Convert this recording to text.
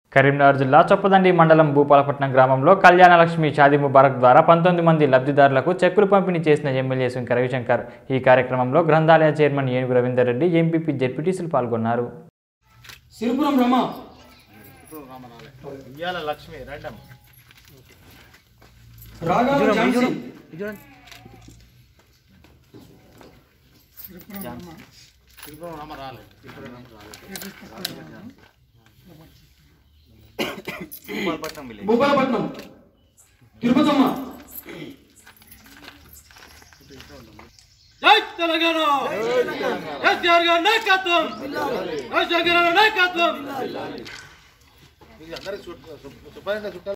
కరీంనగర్ జిల్లా చొప్పదండి మండలం భూపాలపట్నం గ్రామంలో కళ్యాణలక్ష్మి షాదీ ముబారక్ ద్వారా పంతొమ్మిది మంది లబ్ధిదారులకు చెక్కులు పంపిణీ చేసిన ఎమ్మెల్యే శంకర రవిశంకర్ ఈ కార్యక్రమంలో గ్రంథాలయ చైర్మన్ ఏనుగు రవీందర్ రెడ్డి ఎంపీపీ జెడ్పీటీసీలు పాల్గొన్నారు సిరిపురం రమ ఇయ్యాల లక్ష్మి రండం రాఘవ ఝాన్సీ తిరుపతి రామ రాలే తిరుపతి రామ రాలే భూపాలపట్నం విలేజ్ భూపాలపట్నం తిరుపతమ్మ జై తెలంగాణ ఎస్ఆర్ గారి నాయకత్వం రాజశేఖర గారి నాయకత్వం అందరికి సుపరంగా చుట్టాలు